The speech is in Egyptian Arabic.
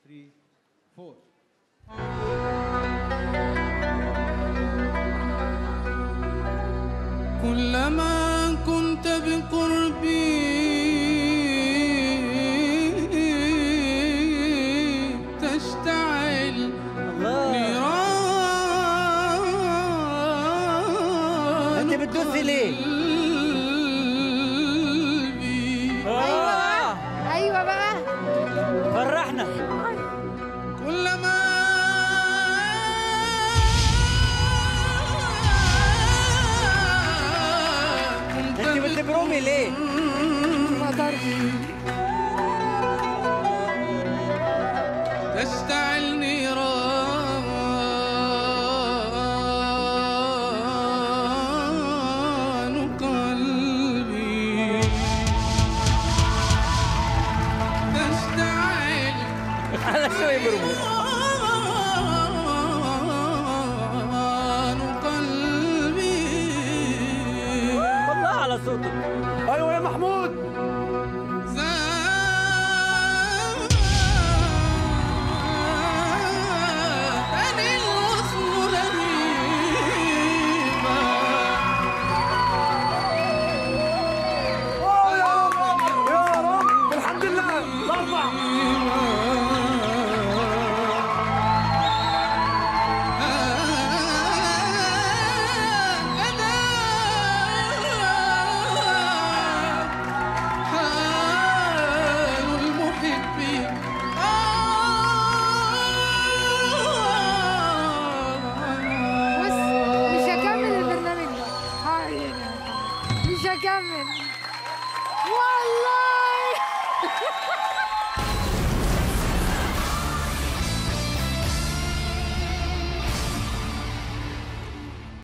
three, four. كلما كنت بقربي تشتعل نيران انت بتدوسي ليه؟ قلبي آه. ايوه بقى فرحنا كلما كنت انت بتبرمي ليه؟ ما اقدرش تشتعل نيران قلبي تشتعل على شو يبرموا؟ نيران قلبي والله على صوتك ايوه يا محمود زادني الوصل لهيبا اه يا رب يا رب الحمد لله اربع حال المحب بص مش هكمل البرنامج ده حقيقي. مش هكمل والله